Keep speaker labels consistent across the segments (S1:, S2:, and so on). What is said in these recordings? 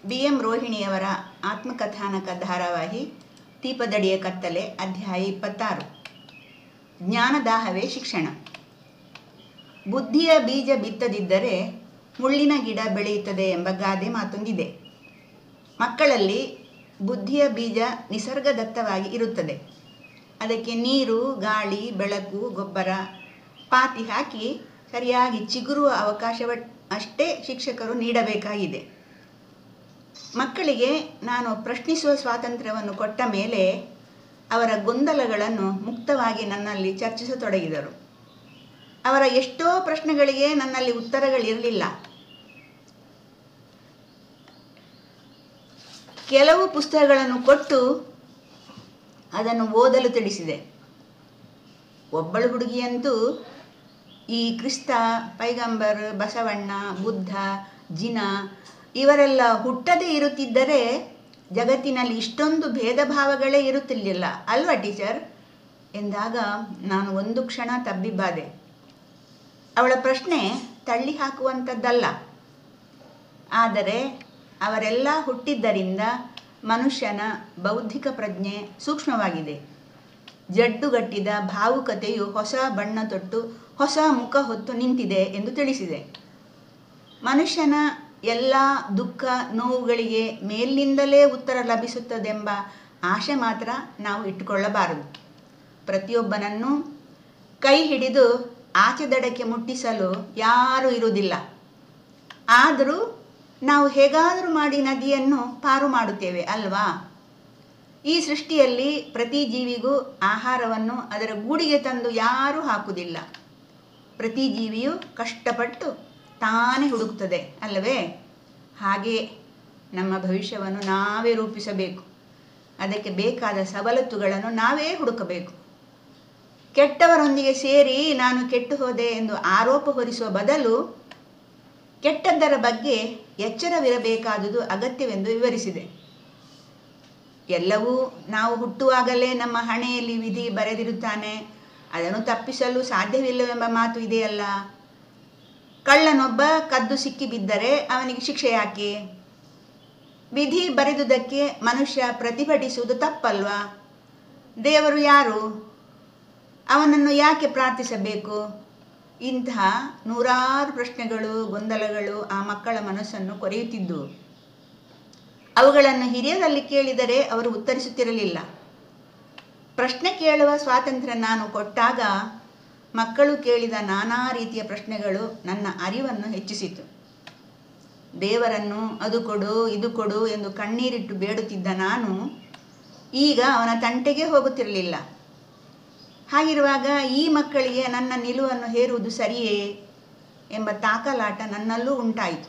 S1: B M ರೋಹಿಣಿಯವರ ಆತ್ಮಕಥಾನಕ ಧಾರಾವಾಹಿ ದೀಪದಡಿಯ ಕತ್ತಲೆ ಅಧ್ಯಾಯ ಇಪ್ಪತ್ತಾರು ಜ್ಞಾನದಾಹವೇ ಶಿಕ್ಷಣ ಬುದ್ಧಿಯ ಬೀಜ ಬಿತ್ತದಿದ್ದರೆ ಮುಳ್ಳಿನ ಗಿಡ ಬೆಳೆಯುತ್ತದೆ ಎಂಬ ಗಾದೆ ಮಾತೊಂದಿದೆ ಮಕ್ಕಳಲ್ಲಿ ಬುದ್ಧಿಯ ಬೀಜ ನಿಸರ್ಗದತ್ತವಾಗಿ ಇರುತ್ತದೆ ಅದಕ್ಕೆ ನೀರು ಗಾಳಿ ಬೆಳಕು ಗೊಬ್ಬರ ಪಾತಿ ಹಾಕಿ ಸರಿಯಾಗಿ ಚಿಗುರುವ ಅವಕಾಶವ ಅಷ್ಟೇ ಶಿಕ್ಷಕರು ನೀಡಬೇಕಾಗಿದೆ ಮಕ್ಕಳಿಗೆ ನಾನು ಪ್ರಶ್ನಿಸುವ ಸ್ವಾತಂತ್ರ್ಯವನ್ನು ಕೊಟ್ಟ ಮೇಲೆ ಅವರ ಗೊಂದಲಗಳನ್ನು ಮುಕ್ತವಾಗಿ ನನ್ನಲ್ಲಿ ಚರ್ಚಿಸತೊಡಗಿದರು ಅವರ ಎಷ್ಟೋ ಪ್ರಶ್ನೆಗಳಿಗೆ ನನ್ನಲ್ಲಿ ಉತ್ತರಗಳಿರಲಿಲ್ಲ ಕೆಲವು ಪುಸ್ತಕಗಳನ್ನು ಕೊಟ್ಟು ಅದನ್ನು ಓದಲು ತಿಳಿಸಿದೆ ಒಬ್ಬಳು ಹುಡುಗಿಯಂತೂ ಈ ಕ್ರಿಸ್ತ ಪೈಗಂಬರ್ ಬಸವಣ್ಣ ಬುದ್ಧ ಜಿನ ಇವರೆಲ್ಲ ಹುಟ್ಟದೇ ಇರುತ್ತಿದ್ದರೆ ಜಗತ್ತಿನಲ್ಲಿ ಇಷ್ಟೊಂದು ಭೇದ ಭಾವಗಳೇ ಇರುತ್ತಿರಲಿಲ್ಲ ಅಲ್ವಾ ಟೀಚರ್ ಎಂದಾಗ ನಾನು ಒಂದು ಕ್ಷಣ ತಬ್ಬಿಬ್ಬಾದೆ ಅವಳ ಪ್ರಶ್ನೆ ತಳ್ಳಿ ಹಾಕುವಂಥದ್ದಲ್ಲ ಆದರೆ ಅವರೆಲ್ಲ ಹುಟ್ಟಿದ್ದರಿಂದ ಮನುಷ್ಯನ ಬೌದ್ಧಿಕ ಪ್ರಜ್ಞೆ ಸೂಕ್ಷ್ಮವಾಗಿದೆ ಜಡ್ಡುಗಟ್ಟಿದ ಭಾವುಕತೆಯು ಹೊಸ ಬಣ್ಣ ತೊಟ್ಟು ಹೊಸ ಮುಖ ಹೊತ್ತು ನಿಂತಿದೆ ಎಂದು ತಿಳಿಸಿದೆ ಮನುಷ್ಯನ ಎಲ್ಲ ದುಃಖ ನೋವುಗಳಿಗೆ ಮೇಲಿನಿಂದಲೇ ಉತ್ತರ ಲಭಿಸುತ್ತದೆಂಬ ಆಶೆ ಮಾತ್ರ ನಾವು ಇಟ್ಟುಕೊಳ್ಳಬಾರದು ಪ್ರತಿಯೊಬ್ಬನನ್ನು ಕೈ ಹಿಡಿದು ಆಚೆ ದಡಕ್ಕೆ ಮುಟ್ಟಿಸಲು ಯಾರೂ ಇರುವುದಿಲ್ಲ ಆದರೂ ನಾವು ಹೇಗಾದರೂ ಮಾಡಿ ನದಿಯನ್ನು ಪಾರು ಮಾಡುತ್ತೇವೆ ಅಲ್ವಾ ಈ ಸೃಷ್ಟಿಯಲ್ಲಿ ಪ್ರತಿ ಜೀವಿಗೂ ಆಹಾರವನ್ನು ಅದರ ಗೂಡಿಗೆ ತಂದು ಯಾರೂ ಹಾಕುವುದಿಲ್ಲ ಪ್ರತಿ ಜೀವಿಯು ಕಷ್ಟಪಟ್ಟು ತಾನೇ ಹುಡುಕ್ತದೆ ಅಲ್ಲವೇ ಹಾಗೆ ನಮ್ಮ ಭವಿಷ್ಯವನ್ನು ನಾವೇ ರೂಪಿಸಬೇಕು ಅದಕ್ಕೆ ಬೇಕಾದ ಸವಲತ್ತುಗಳನ್ನು ನಾವೇ ಹುಡುಕಬೇಕು ಕೆಟ್ಟವರೊಂದಿಗೆ ಸೇರಿ ನಾನು ಕೆಟ್ಟು ಹೋದೆ ಎಂದು ಆರೋಪ ಹೊರಿಸುವ ಬದಲು ಕೆಟ್ಟದ್ದರ ಬಗ್ಗೆ ಎಚ್ಚರವಿರಬೇಕಾದುದು ಅಗತ್ಯವೆಂದು ವಿವರಿಸಿದೆ ಎಲ್ಲವೂ ನಾವು ಹುಟ್ಟುವಾಗಲೇ ನಮ್ಮ ಹಣೆಯಲ್ಲಿ ವಿಧಿ ಬರೆದಿರುತ್ತಾನೆ ಅದನ್ನು ತಪ್ಪಿಸಲು ಸಾಧ್ಯವಿಲ್ಲವೆಂಬ ಮಾತು ಇದೆಯಲ್ಲ ಕಳ್ಳನೊಬ್ಬ ಕದ್ದು ಸಿಕ್ಕಿ ಬಿದ್ದರೆ ಅವನಿಗೆ ಶಿಕ್ಷೆ ಯಾಕೆ ವಿಧಿ ಬರೆದುದಕ್ಕೆ ಮನುಷ್ಯ ಪ್ರತಿಭಟಿಸುವುದು ತಪ್ಪಲ್ವಾ ದೇವರು ಯಾರು ಅವನನ್ನು ಯಾಕೆ ಪ್ರಾರ್ಥಿಸಬೇಕು ಇಂತಹ ನೂರಾರು ಪ್ರಶ್ನೆಗಳು ಗೊಂದಲಗಳು ಆ ಮಕ್ಕಳ ಮನಸ್ಸನ್ನು ಕೊರೆಯುತ್ತಿದ್ದವು ಅವುಗಳನ್ನು ಹಿರಿಯರಲ್ಲಿ ಕೇಳಿದರೆ ಅವರು ಉತ್ತರಿಸುತ್ತಿರಲಿಲ್ಲ ಪ್ರಶ್ನೆ ಕೇಳುವ ಸ್ವಾತಂತ್ರ್ಯ ನಾನು ಕೊಟ್ಟಾಗ ಮಕ್ಕಳು ಕೇಳಿದ ನಾನಾ ರೀತಿಯ ಪ್ರಶ್ನೆಗಳು ನನ್ನ ಅರಿವನ್ನು ಹೆಚ್ಚಿಸಿತು ದೇವರನ್ನು ಅದು ಕೊಡು ಇದು ಕೊಡು ಎಂದು ಕಣ್ಣೀರಿಟ್ಟು ಬೇಡುತ್ತಿದ್ದ ನಾನು ಈಗ ಅವನ ತಂಟೆಗೆ ಹೋಗುತ್ತಿರಲಿಲ್ಲ ಹಾಗಿರುವಾಗ ಈ ಮಕ್ಕಳಿಗೆ ನನ್ನ ನಿಲುವನ್ನು ಹೇರುವುದು ಸರಿಯೇ ಎಂಬ ತಾಕಲಾಟ ನನ್ನಲ್ಲೂ ಉಂಟಾಯಿತು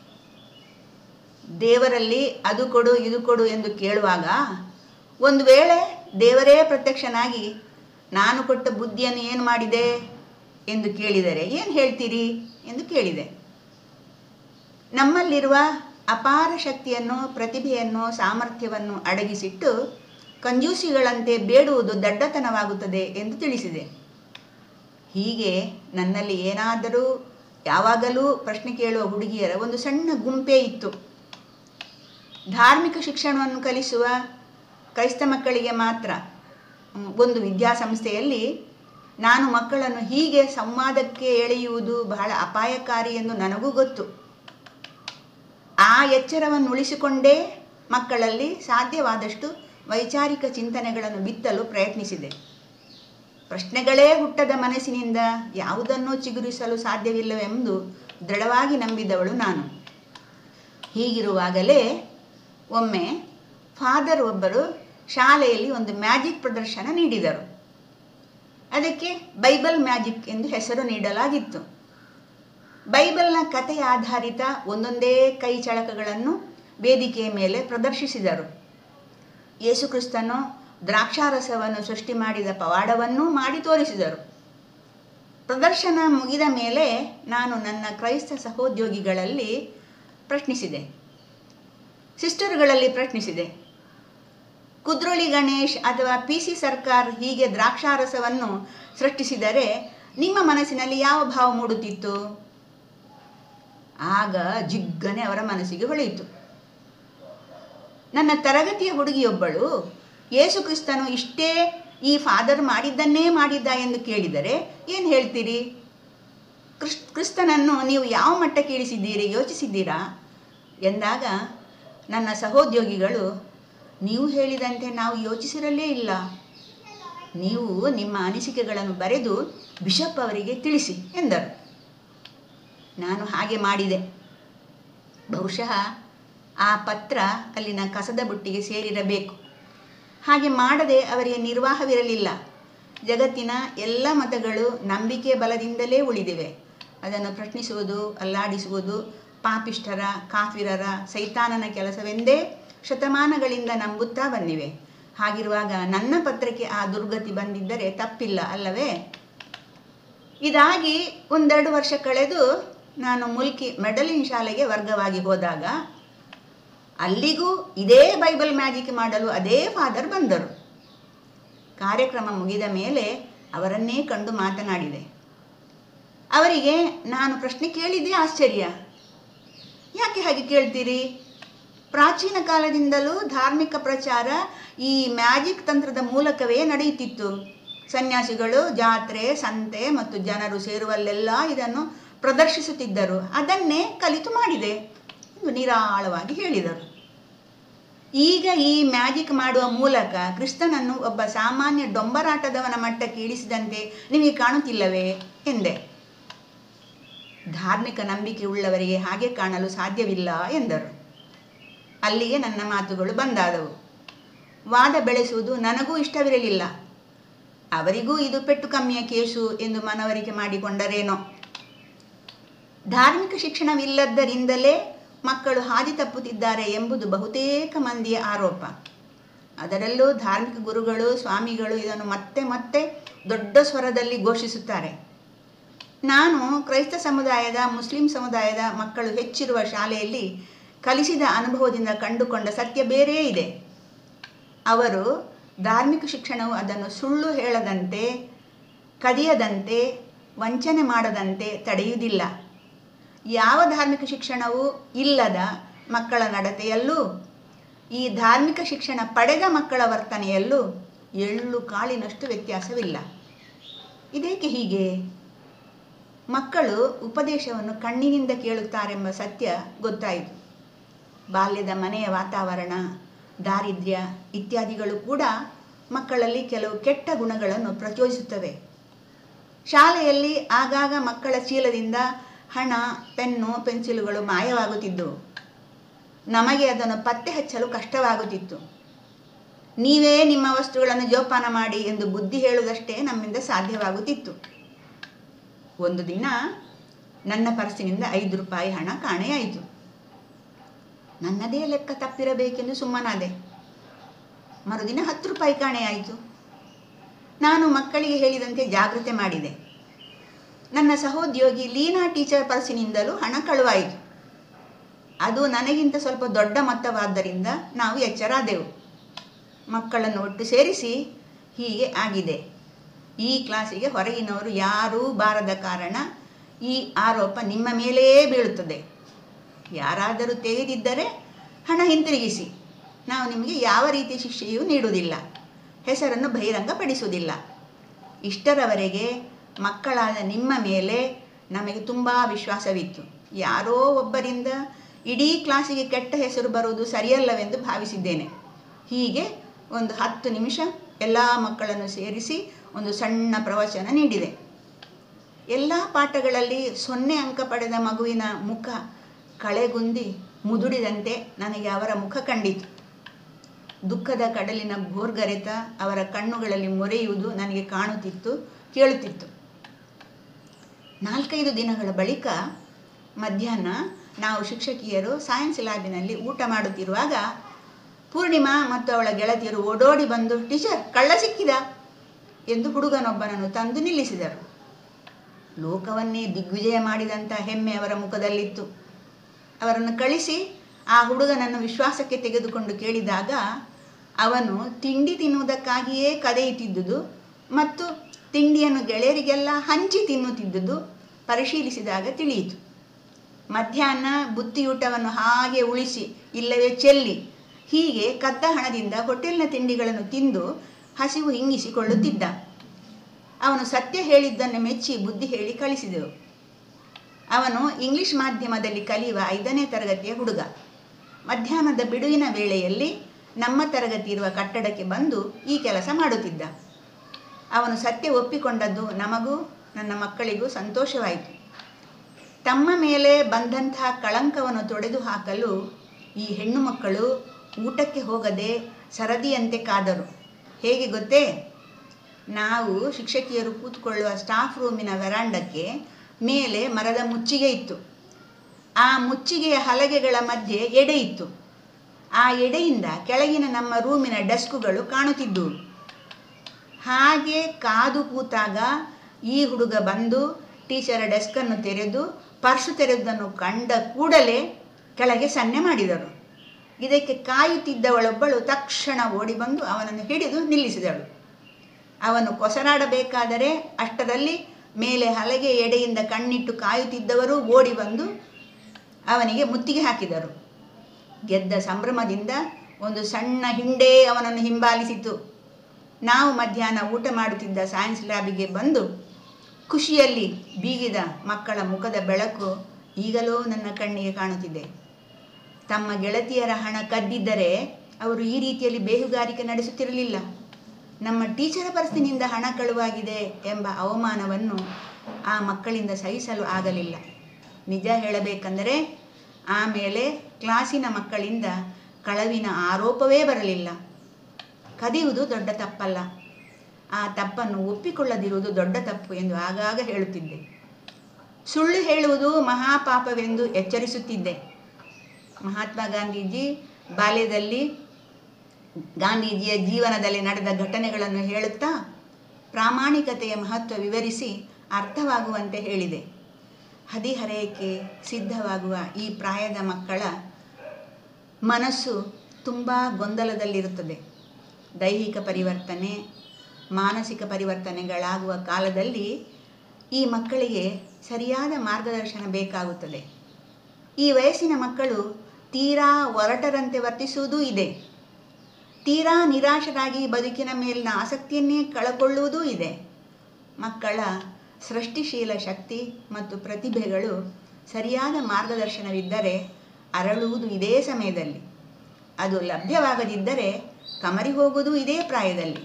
S1: ದೇವರಲ್ಲಿ ಅದು ಕೊಡು ಇದು ಕೊಡು ಎಂದು ಕೇಳುವಾಗ ಒಂದು ವೇಳೆ ದೇವರೇ ಪ್ರತ್ಯಕ್ಷನಾಗಿ ನಾನು ಕೊಟ್ಟ ಬುದ್ಧಿಯನ್ನು ಏನು ಮಾಡಿದೆ ಎಂದು ಕೇಳಿದರೆ ಏನು ಹೇಳ್ತೀರಿ ಎಂದು ಕೇಳಿದೆ ನಮ್ಮಲ್ಲಿರುವ ಅಪಾರ ಶಕ್ತಿಯನ್ನು ಪ್ರತಿಭೆಯನ್ನು ಸಾಮರ್ಥ್ಯವನ್ನು ಅಡಗಿಸಿಟ್ಟು ಕಂಜೂಸಿಗಳಂತೆ ಬೇಡುವುದು ದಡ್ಡತನವಾಗುತ್ತದೆ ಎಂದು ತಿಳಿಸಿದೆ ಹೀಗೆ ನನ್ನಲ್ಲಿ ಏನಾದರೂ ಯಾವಾಗಲೂ ಪ್ರಶ್ನೆ ಕೇಳುವ ಹುಡುಗಿಯರ ಒಂದು ಸಣ್ಣ ಗುಂಪೇ ಇತ್ತು ಧಾರ್ಮಿಕ ಶಿಕ್ಷಣವನ್ನು ಕಲಿಸುವ ಕ್ರೈಸ್ತ ಮಕ್ಕಳಿಗೆ ಮಾತ್ರ ಒಂದು ವಿದ್ಯಾಸಂಸ್ಥೆಯಲ್ಲಿ ನಾನು ಮಕ್ಕಳನ್ನು ಹೀಗೆ ಸಂವಾದಕ್ಕೆ ಎಳೆಯುವುದು ಬಹಳ ಅಪಾಯಕಾರಿ ಎಂದು ನನಗೂ ಗೊತ್ತು ಆ ಎಚ್ಚರವನ್ನು ಉಳಿಸಿಕೊಂಡೇ ಮಕ್ಕಳಲ್ಲಿ ಸಾಧ್ಯವಾದಷ್ಟು ವೈಚಾರಿಕ ಚಿಂತನೆಗಳನ್ನು ಬಿತ್ತಲು ಪ್ರಯತ್ನಿಸಿದೆ ಪ್ರಶ್ನೆಗಳೇ ಹುಟ್ಟದ ಮನಸ್ಸಿನಿಂದ ಯಾವುದನ್ನೂ ಚಿಗುರಿಸಲು ಸಾಧ್ಯವಿಲ್ಲವೆಂದು ದೃಢವಾಗಿ ನಂಬಿದವಳು ನಾನು ಹೀಗಿರುವಾಗಲೇ ಒಮ್ಮೆ ಫಾದರ್ ಒಬ್ಬರು ಶಾಲೆಯಲ್ಲಿ ಒಂದು ಮ್ಯಾಜಿಕ್ ಪ್ರದರ್ಶನ ನೀಡಿದರು ಅದಕ್ಕೆ ಬೈಬಲ್ ಮ್ಯಾಜಿಕ್ ಎಂದು ಹೆಸರು ನೀಡಲಾಗಿತ್ತು ಬೈಬಲ್ನ ಕಥೆಯ ಆಧಾರಿತ ಒಂದೊಂದೇ ಕೈ ಚಳಕಗಳನ್ನು ವೇದಿಕೆಯ ಮೇಲೆ ಪ್ರದರ್ಶಿಸಿದರು ಯೇಸುಕ್ರಿಸ್ತನು ದ್ರಾಕ್ಷಾರಸವನ್ನು ಸೃಷ್ಟಿ ಮಾಡಿದ ಪವಾಡವನ್ನೂ ಮಾಡಿ ತೋರಿಸಿದರು ಪ್ರದರ್ಶನ ಮುಗಿದ ಮೇಲೆ ನಾನು ನನ್ನ ಕ್ರೈಸ್ತ ಸಹೋದ್ಯೋಗಿಗಳಲ್ಲಿ ಪ್ರಶ್ನಿಸಿದೆ ಸಿಸ್ಟರ್ಗಳಲ್ಲಿ ಪ್ರಶ್ನಿಸಿದೆ ಕುದ್ರೋಳಿ ಗಣೇಶ್ ಅಥವಾ ಪಿ ಸಿ ಸರ್ಕಾರ್ ಹೀಗೆ ದ್ರಾಕ್ಷಾರಸವನ್ನು ಸೃಷ್ಟಿಸಿದರೆ ನಿಮ್ಮ ಮನಸ್ಸಿನಲ್ಲಿ ಯಾವ ಭಾವ ಮೂಡುತ್ತಿತ್ತು ಆಗ ಜಿಗ್ಗನೆ ಅವರ ಮನಸ್ಸಿಗೆ ಹೊಳೆಯಿತು ನನ್ನ ತರಗತಿಯ ಹುಡುಗಿಯೊಬ್ಬಳು ಯೇಸು ಕ್ರಿಸ್ತನು ಇಷ್ಟೇ ಈ ಫಾದರ್ ಮಾಡಿದ್ದನ್ನೇ ಮಾಡಿದ್ದ ಎಂದು ಕೇಳಿದರೆ ಏನು ಹೇಳ್ತೀರಿ ಕ್ರಿಸ್ ಕ್ರಿಸ್ತನನ್ನು ನೀವು ಯಾವ ಮಟ್ಟಕ್ಕೆ ಇಳಿಸಿದ್ದೀರಿ ಯೋಚಿಸಿದ್ದೀರಾ ಎಂದಾಗ ನನ್ನ ಸಹೋದ್ಯೋಗಿಗಳು ನೀವು ಹೇಳಿದಂತೆ ನಾವು ಯೋಚಿಸಿರಲೇ ಇಲ್ಲ ನೀವು ನಿಮ್ಮ ಅನಿಸಿಕೆಗಳನ್ನು ಬರೆದು ಬಿಷಪ್ ಅವರಿಗೆ ತಿಳಿಸಿ ಎಂದರು ನಾನು ಹಾಗೆ ಮಾಡಿದೆ ಬಹುಶಃ ಆ ಪತ್ರ ಅಲ್ಲಿನ ಕಸದ ಬುಟ್ಟಿಗೆ ಸೇರಿರಬೇಕು ಹಾಗೆ ಮಾಡದೆ ಅವರಿಗೆ ನಿರ್ವಾಹವಿರಲಿಲ್ಲ ಜಗತ್ತಿನ ಎಲ್ಲ ಮತಗಳು ನಂಬಿಕೆ ಬಲದಿಂದಲೇ ಉಳಿದಿವೆ ಅದನ್ನು ಪ್ರಶ್ನಿಸುವುದು ಅಲ್ಲಾಡಿಸುವುದು ಪಾಪಿಷ್ಠರ ಕಾಫಿರರ ಸೈತಾನನ ಕೆಲಸವೆಂದೇ ಶತಮಾನಗಳಿಂದ ನಂಬುತ್ತಾ ಬಂದಿವೆ ಹಾಗಿರುವಾಗ ನನ್ನ ಪತ್ರಕ್ಕೆ ಆ ದುರ್ಗತಿ ಬಂದಿದ್ದರೆ ತಪ್ಪಿಲ್ಲ ಅಲ್ಲವೇ ಇದಾಗಿ ಒಂದೆರಡು ವರ್ಷ ಕಳೆದು ನಾನು ಮುಲ್ಕಿ ಮೆಡಲಿನ್ ಶಾಲೆಗೆ ವರ್ಗವಾಗಿ ಹೋದಾಗ ಅಲ್ಲಿಗೂ ಇದೇ ಬೈಬಲ್ ಮ್ಯಾಜಿಕ್ ಮಾಡಲು ಅದೇ ಫಾದರ್ ಬಂದರು ಕಾರ್ಯಕ್ರಮ ಮುಗಿದ ಮೇಲೆ ಅವರನ್ನೇ ಕಂಡು ಮಾತನಾಡಿದೆ ಅವರಿಗೆ ನಾನು ಪ್ರಶ್ನೆ ಕೇಳಿದ್ದೇ ಆಶ್ಚರ್ಯ ಯಾಕೆ ಹಾಗೆ ಕೇಳ್ತೀರಿ ಪ್ರಾಚೀನ ಕಾಲದಿಂದಲೂ ಧಾರ್ಮಿಕ ಪ್ರಚಾರ ಈ ಮ್ಯಾಜಿಕ್ ತಂತ್ರದ ಮೂಲಕವೇ ನಡೆಯುತ್ತಿತ್ತು ಸನ್ಯಾಸಿಗಳು ಜಾತ್ರೆ ಸಂತೆ ಮತ್ತು ಜನರು ಸೇರುವಲ್ಲೆಲ್ಲ ಇದನ್ನು ಪ್ರದರ್ಶಿಸುತ್ತಿದ್ದರು ಅದನ್ನೇ ಕಲಿತು ಮಾಡಿದೆ ಎಂದು ನಿರಾಳವಾಗಿ ಹೇಳಿದರು ಈಗ ಈ ಮ್ಯಾಜಿಕ್ ಮಾಡುವ ಮೂಲಕ ಕ್ರಿಸ್ತನನ್ನು ಒಬ್ಬ ಸಾಮಾನ್ಯ ಡೊಂಬರಾಟದವನ ಮಟ್ಟಕ್ಕೆ ಇಳಿಸಿದಂತೆ ನಿಮಗೆ ಕಾಣುತ್ತಿಲ್ಲವೇ ಎಂದೆ ಧಾರ್ಮಿಕ ನಂಬಿಕೆ ಉಳ್ಳವರಿಗೆ ಹಾಗೆ ಕಾಣಲು ಸಾಧ್ಯವಿಲ್ಲ ಎಂದರು ಅಲ್ಲಿಗೆ ನನ್ನ ಮಾತುಗಳು ಬಂದಾದವು ವಾದ ಬೆಳೆಸುವುದು ನನಗೂ ಇಷ್ಟವಿರಲಿಲ್ಲ ಅವರಿಗೂ ಇದು ಪೆಟ್ಟು ಕಮ್ಮಿಯ ಕೇಸು ಎಂದು ಮನವರಿಕೆ ಮಾಡಿಕೊಂಡರೇನೋ ಧಾರ್ಮಿಕ ಶಿಕ್ಷಣವಿಲ್ಲದ್ದರಿಂದಲೇ ಮಕ್ಕಳು ಹಾದಿ ತಪ್ಪುತ್ತಿದ್ದಾರೆ ಎಂಬುದು ಬಹುತೇಕ ಮಂದಿಯ ಆರೋಪ ಅದರಲ್ಲೂ ಧಾರ್ಮಿಕ ಗುರುಗಳು ಸ್ವಾಮಿಗಳು ಇದನ್ನು ಮತ್ತೆ ಮತ್ತೆ ದೊಡ್ಡ ಸ್ವರದಲ್ಲಿ ಘೋಷಿಸುತ್ತಾರೆ ನಾನು ಕ್ರೈಸ್ತ ಸಮುದಾಯದ ಮುಸ್ಲಿಂ ಸಮುದಾಯದ ಮಕ್ಕಳು ಹೆಚ್ಚಿರುವ ಶಾಲೆಯಲ್ಲಿ ಕಲಿಸಿದ ಅನುಭವದಿಂದ ಕಂಡುಕೊಂಡ ಸತ್ಯ ಬೇರೇ ಇದೆ ಅವರು ಧಾರ್ಮಿಕ ಶಿಕ್ಷಣವು ಅದನ್ನು ಸುಳ್ಳು ಹೇಳದಂತೆ ಕದಿಯದಂತೆ ವಂಚನೆ ಮಾಡದಂತೆ ತಡೆಯುವುದಿಲ್ಲ ಯಾವ ಧಾರ್ಮಿಕ ಶಿಕ್ಷಣವೂ ಇಲ್ಲದ ಮಕ್ಕಳ ನಡತೆಯಲ್ಲೂ ಈ ಧಾರ್ಮಿಕ ಶಿಕ್ಷಣ ಪಡೆದ ಮಕ್ಕಳ ವರ್ತನೆಯಲ್ಲೂ ಎಳ್ಳು ಕಾಳಿನಷ್ಟು ವ್ಯತ್ಯಾಸವಿಲ್ಲ ಇದೇಕೆ ಹೀಗೆ ಮಕ್ಕಳು ಉಪದೇಶವನ್ನು ಕಣ್ಣಿನಿಂದ ಕೇಳುತ್ತಾರೆಂಬ ಸತ್ಯ ಗೊತ್ತಾಯಿತು ಬಾಲ್ಯದ ಮನೆಯ ವಾತಾವರಣ ದಾರಿದ್ರ್ಯ ಇತ್ಯಾದಿಗಳು ಕೂಡ ಮಕ್ಕಳಲ್ಲಿ ಕೆಲವು ಕೆಟ್ಟ ಗುಣಗಳನ್ನು ಪ್ರಚೋದಿಸುತ್ತವೆ ಶಾಲೆಯಲ್ಲಿ ಆಗಾಗ ಮಕ್ಕಳ ಚೀಲದಿಂದ ಹಣ ಪೆನ್ನು ಪೆನ್ಸಿಲುಗಳು ಮಾಯವಾಗುತ್ತಿದ್ದವು ನಮಗೆ ಅದನ್ನು ಪತ್ತೆ ಹಚ್ಚಲು ಕಷ್ಟವಾಗುತ್ತಿತ್ತು ನೀವೇ ನಿಮ್ಮ ವಸ್ತುಗಳನ್ನು ಜೋಪಾನ ಮಾಡಿ ಎಂದು ಬುದ್ಧಿ ಹೇಳುವುದಷ್ಟೇ ನಮ್ಮಿಂದ ಸಾಧ್ಯವಾಗುತ್ತಿತ್ತು ಒಂದು ದಿನ ನನ್ನ ಪರ್ಸಿನಿಂದ ಐದು ರೂಪಾಯಿ ಹಣ ಕಾಣೆಯಾಯಿತು ನನ್ನದೇ ಲೆಕ್ಕ ತಪ್ಪಿರಬೇಕೆಂದು ಸುಮ್ಮನಾದೆ ಮರುದಿನ ಹತ್ತು ರೂಪಾಯಿ ಕಾಣೆಯಾಯಿತು ನಾನು ಮಕ್ಕಳಿಗೆ ಹೇಳಿದಂತೆ ಜಾಗ್ರತೆ ಮಾಡಿದೆ ನನ್ನ ಸಹೋದ್ಯೋಗಿ ಲೀನಾ ಟೀಚರ್ ಪರ್ಸಿನಿಂದಲೂ ಹಣ ಕಳುವಾಯಿತು ಅದು ನನಗಿಂತ ಸ್ವಲ್ಪ ದೊಡ್ಡ ಮೊತ್ತವಾದ್ದರಿಂದ ನಾವು ಎಚ್ಚರಾದೆವು ಮಕ್ಕಳನ್ನು ಒಟ್ಟು ಸೇರಿಸಿ ಹೀಗೆ ಆಗಿದೆ ಈ ಕ್ಲಾಸಿಗೆ ಹೊರಗಿನವರು ಯಾರೂ ಬಾರದ ಕಾರಣ ಈ ಆರೋಪ ನಿಮ್ಮ ಮೇಲೆಯೇ ಬೀಳುತ್ತದೆ ಯಾರಾದರೂ ತೆಗೆದಿದ್ದರೆ ಹಣ ಹಿಂತಿರುಗಿಸಿ ನಾವು ನಿಮಗೆ ಯಾವ ರೀತಿಯ ಶಿಕ್ಷೆಯೂ ನೀಡುವುದಿಲ್ಲ ಹೆಸರನ್ನು ಬಹಿರಂಗಪಡಿಸುವುದಿಲ್ಲ ಇಷ್ಟರವರೆಗೆ ಮಕ್ಕಳಾದ ನಿಮ್ಮ ಮೇಲೆ ನಮಗೆ ತುಂಬ ವಿಶ್ವಾಸವಿತ್ತು ಯಾರೋ ಒಬ್ಬರಿಂದ ಇಡೀ ಕ್ಲಾಸಿಗೆ ಕೆಟ್ಟ ಹೆಸರು ಬರುವುದು ಸರಿಯಲ್ಲವೆಂದು ಭಾವಿಸಿದ್ದೇನೆ ಹೀಗೆ ಒಂದು ಹತ್ತು ನಿಮಿಷ ಎಲ್ಲ ಮಕ್ಕಳನ್ನು ಸೇರಿಸಿ ಒಂದು ಸಣ್ಣ ಪ್ರವಚನ ನೀಡಿದೆ ಎಲ್ಲ ಪಾಠಗಳಲ್ಲಿ ಸೊನ್ನೆ ಅಂಕ ಪಡೆದ ಮಗುವಿನ ಮುಖ ಕಳೆಗುಂದಿ ಮುದುಡಿದಂತೆ ನನಗೆ ಅವರ ಮುಖ ಕಂಡಿತು ದುಃಖದ ಕಡಲಿನ ಭೋರ್ಗರೆತ ಅವರ ಕಣ್ಣುಗಳಲ್ಲಿ ಮೊರೆಯುವುದು ನನಗೆ ಕಾಣುತ್ತಿತ್ತು ಕೇಳುತ್ತಿತ್ತು ನಾಲ್ಕೈದು ದಿನಗಳ ಬಳಿಕ ಮಧ್ಯಾಹ್ನ ನಾವು ಶಿಕ್ಷಕಿಯರು ಸೈನ್ಸ್ ಲ್ಯಾಬಿನಲ್ಲಿ ಊಟ ಮಾಡುತ್ತಿರುವಾಗ ಪೂರ್ಣಿಮಾ ಮತ್ತು ಅವಳ ಗೆಳತಿಯರು ಓಡೋಡಿ ಬಂದು ಟೀಚರ್ ಕಳ್ಳ ಸಿಕ್ಕಿದ ಎಂದು ಹುಡುಗನೊಬ್ಬನನ್ನು ತಂದು ನಿಲ್ಲಿಸಿದರು ಲೋಕವನ್ನೇ ದಿಗ್ವಿಜಯ ಮಾಡಿದಂಥ ಹೆಮ್ಮೆ ಅವರ ಮುಖದಲ್ಲಿತ್ತು ಅವರನ್ನು ಕಳಿಸಿ ಆ ಹುಡುಗನನ್ನು ವಿಶ್ವಾಸಕ್ಕೆ ತೆಗೆದುಕೊಂಡು ಕೇಳಿದಾಗ ಅವನು ತಿಂಡಿ ತಿನ್ನುವುದಕ್ಕಾಗಿಯೇ ಕದೆಯುತ್ತಿದ್ದುದು ಮತ್ತು ತಿಂಡಿಯನ್ನು ಗೆಳೆಯರಿಗೆಲ್ಲ ಹಂಚಿ ತಿನ್ನುತ್ತಿದ್ದುದು ಪರಿಶೀಲಿಸಿದಾಗ ತಿಳಿಯಿತು ಮಧ್ಯಾಹ್ನ ಬುತ್ತಿಯೂಟವನ್ನು ಹಾಗೆ ಉಳಿಸಿ ಇಲ್ಲವೇ ಚೆಲ್ಲಿ ಹೀಗೆ ಕದ್ದ ಹಣದಿಂದ ಹೋಟೆಲ್ನ ತಿಂಡಿಗಳನ್ನು ತಿಂದು ಹಸಿವು ಹಿಂಗಿಸಿಕೊಳ್ಳುತ್ತಿದ್ದ ಅವನು ಸತ್ಯ ಹೇಳಿದ್ದನ್ನು ಮೆಚ್ಚಿ ಬುದ್ಧಿ ಹೇಳಿ ಕಳಿಸಿದೆವು ಅವನು ಇಂಗ್ಲಿಷ್ ಮಾಧ್ಯಮದಲ್ಲಿ ಕಲಿಯುವ ಐದನೇ ತರಗತಿಯ ಹುಡುಗ ಮಧ್ಯಾಹ್ನದ ಬಿಡುವಿನ ವೇಳೆಯಲ್ಲಿ ನಮ್ಮ ತರಗತಿ ಇರುವ ಕಟ್ಟಡಕ್ಕೆ ಬಂದು ಈ ಕೆಲಸ ಮಾಡುತ್ತಿದ್ದ ಅವನು ಸತ್ಯ ಒಪ್ಪಿಕೊಂಡದ್ದು ನಮಗೂ ನನ್ನ ಮಕ್ಕಳಿಗೂ ಸಂತೋಷವಾಯಿತು ತಮ್ಮ ಮೇಲೆ ಬಂದಂತಹ ಕಳಂಕವನ್ನು ತೊಡೆದು ಹಾಕಲು ಈ ಹೆಣ್ಣು ಮಕ್ಕಳು ಊಟಕ್ಕೆ ಹೋಗದೆ ಸರದಿಯಂತೆ ಕಾದರು ಹೇಗೆ ಗೊತ್ತೇ ನಾವು ಶಿಕ್ಷಕಿಯರು ಕೂತ್ಕೊಳ್ಳುವ ಸ್ಟಾಫ್ ರೂಮಿನ ವೆರಾಂಡಕ್ಕೆ ಮೇಲೆ ಮರದ ಮುಚ್ಚಿಗೆ ಇತ್ತು ಆ ಮುಚ್ಚಿಗೆಯ ಹಲಗೆಗಳ ಮಧ್ಯೆ ಎಡೆ ಇತ್ತು ಆ ಎಡೆಯಿಂದ ಕೆಳಗಿನ ನಮ್ಮ ರೂಮಿನ ಡೆಸ್ಕುಗಳು ಕಾಣುತ್ತಿದ್ದವು ಹಾಗೆ ಕಾದು ಕೂತಾಗ ಈ ಹುಡುಗ ಬಂದು ಟೀಚರ ಡೆಸ್ಕನ್ನು ತೆರೆದು ಪರ್ಸು ತೆರೆದನ್ನು ಕಂಡ ಕೂಡಲೇ ಕೆಳಗೆ ಸನ್ನೆ ಮಾಡಿದರು ಇದಕ್ಕೆ ಕಾಯುತ್ತಿದ್ದವಳೊಬ್ಬಳು ತಕ್ಷಣ ಓಡಿ ಬಂದು ಅವನನ್ನು ಹಿಡಿದು ನಿಲ್ಲಿಸಿದಳು ಅವನು ಕೊಸರಾಡಬೇಕಾದರೆ ಅಷ್ಟರಲ್ಲಿ ಮೇಲೆ ಹಲಗೆ ಎಡೆಯಿಂದ ಕಣ್ಣಿಟ್ಟು ಕಾಯುತ್ತಿದ್ದವರು ಓಡಿ ಬಂದು ಅವನಿಗೆ ಮುತ್ತಿಗೆ ಹಾಕಿದರು ಗೆದ್ದ ಸಂಭ್ರಮದಿಂದ ಒಂದು ಸಣ್ಣ ಹಿಂಡೇ ಅವನನ್ನು ಹಿಂಬಾಲಿಸಿತು ನಾವು ಮಧ್ಯಾಹ್ನ ಊಟ ಮಾಡುತ್ತಿದ್ದ ಸೈನ್ಸ್ ಲ್ಯಾಬಿಗೆ ಬಂದು ಖುಷಿಯಲ್ಲಿ ಬೀಗಿದ ಮಕ್ಕಳ ಮುಖದ ಬೆಳಕು ಈಗಲೂ ನನ್ನ ಕಣ್ಣಿಗೆ ಕಾಣುತ್ತಿದೆ ತಮ್ಮ ಗೆಳತಿಯರ ಹಣ ಕದ್ದಿದ್ದರೆ ಅವರು ಈ ರೀತಿಯಲ್ಲಿ ಬೇಹುಗಾರಿಕೆ ನಡೆಸುತ್ತಿರಲಿಲ್ಲ ನಮ್ಮ ಟೀಚರ ಪರ್ಸಿನಿಂದ ಹಣ ಕಳುವಾಗಿದೆ ಎಂಬ ಅವಮಾನವನ್ನು ಆ ಮಕ್ಕಳಿಂದ ಸಹಿಸಲು ಆಗಲಿಲ್ಲ ನಿಜ ಹೇಳಬೇಕೆಂದರೆ ಆಮೇಲೆ ಕ್ಲಾಸಿನ ಮಕ್ಕಳಿಂದ ಕಳವಿನ ಆರೋಪವೇ ಬರಲಿಲ್ಲ ಕದಿಯುವುದು ದೊಡ್ಡ ತಪ್ಪಲ್ಲ ಆ ತಪ್ಪನ್ನು ಒಪ್ಪಿಕೊಳ್ಳದಿರುವುದು ದೊಡ್ಡ ತಪ್ಪು ಎಂದು ಆಗಾಗ ಹೇಳುತ್ತಿದ್ದೆ ಸುಳ್ಳು ಹೇಳುವುದು ಮಹಾಪಾಪವೆಂದು ಎಚ್ಚರಿಸುತ್ತಿದ್ದೆ ಮಹಾತ್ಮ ಗಾಂಧೀಜಿ ಬಾಲ್ಯದಲ್ಲಿ ಗಾಂಧೀಜಿಯ ಜೀವನದಲ್ಲಿ ನಡೆದ ಘಟನೆಗಳನ್ನು ಹೇಳುತ್ತಾ ಪ್ರಾಮಾಣಿಕತೆಯ ಮಹತ್ವ ವಿವರಿಸಿ ಅರ್ಥವಾಗುವಂತೆ ಹೇಳಿದೆ ಹದಿಹರೆಯಕ್ಕೆ ಸಿದ್ಧವಾಗುವ ಈ ಪ್ರಾಯದ ಮಕ್ಕಳ ಮನಸ್ಸು ತುಂಬ ಗೊಂದಲದಲ್ಲಿರುತ್ತದೆ ದೈಹಿಕ ಪರಿವರ್ತನೆ ಮಾನಸಿಕ ಪರಿವರ್ತನೆಗಳಾಗುವ ಕಾಲದಲ್ಲಿ ಈ ಮಕ್ಕಳಿಗೆ ಸರಿಯಾದ ಮಾರ್ಗದರ್ಶನ ಬೇಕಾಗುತ್ತದೆ ಈ ವಯಸ್ಸಿನ ಮಕ್ಕಳು ತೀರಾ ಒರಟರಂತೆ ವರ್ತಿಸುವುದೂ ಇದೆ ತೀರಾ ನಿರಾಶರಾಗಿ ಬದುಕಿನ ಮೇಲಿನ ಆಸಕ್ತಿಯನ್ನೇ ಕಳಕೊಳ್ಳುವುದೂ ಇದೆ ಮಕ್ಕಳ ಸೃಷ್ಟಿಶೀಲ ಶಕ್ತಿ ಮತ್ತು ಪ್ರತಿಭೆಗಳು ಸರಿಯಾದ ಮಾರ್ಗದರ್ಶನವಿದ್ದರೆ ಅರಳುವುದು ಇದೇ ಸಮಯದಲ್ಲಿ ಅದು ಲಭ್ಯವಾಗದಿದ್ದರೆ ಕಮರಿ ಹೋಗುವುದು ಇದೇ ಪ್ರಾಯದಲ್ಲಿ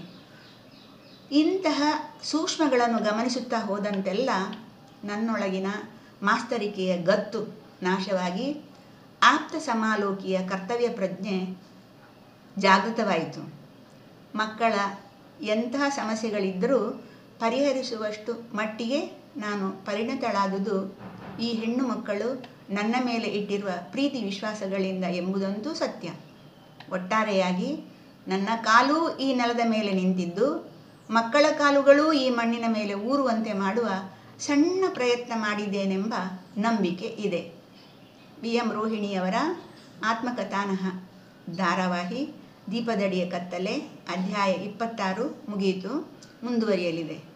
S1: ಇಂತಹ ಸೂಕ್ಷ್ಮಗಳನ್ನು ಗಮನಿಸುತ್ತಾ ಹೋದಂತೆಲ್ಲ ನನ್ನೊಳಗಿನ ಮಾಸ್ತರಿಕೆಯ ಗತ್ತು ನಾಶವಾಗಿ ಆಪ್ತ ಸಮಾಲೋಕಿಯ ಕರ್ತವ್ಯ ಪ್ರಜ್ಞೆ ಜಾಗೃತವಾಯಿತು ಮಕ್ಕಳ ಎಂತಹ ಸಮಸ್ಯೆಗಳಿದ್ದರೂ ಪರಿಹರಿಸುವಷ್ಟು ಮಟ್ಟಿಗೆ ನಾನು ಪರಿಣತಳಾದುದು ಈ ಹೆಣ್ಣು ಮಕ್ಕಳು ನನ್ನ ಮೇಲೆ ಇಟ್ಟಿರುವ ಪ್ರೀತಿ ವಿಶ್ವಾಸಗಳಿಂದ ಎಂಬುದಂತೂ ಸತ್ಯ ಒಟ್ಟಾರೆಯಾಗಿ ನನ್ನ ಕಾಲೂ ಈ ನೆಲದ ಮೇಲೆ ನಿಂತಿದ್ದು ಮಕ್ಕಳ ಕಾಲುಗಳೂ ಈ ಮಣ್ಣಿನ ಮೇಲೆ ಊರುವಂತೆ ಮಾಡುವ ಸಣ್ಣ ಪ್ರಯತ್ನ ಮಾಡಿದ್ದೇನೆಂಬ ನಂಬಿಕೆ ಇದೆ ಬಿ ಎಂ ರೋಹಿಣಿಯವರ ಆತ್ಮಕಥಾನಹ ಧಾರಾವಾಹಿ ದೀಪದಡಿಯ ಕತ್ತಲೆ ಅಧ್ಯಾಯ ಇಪ್ಪತ್ತಾರು ಮುಗಿಯಿತು ಮುಂದುವರಿಯಲಿದೆ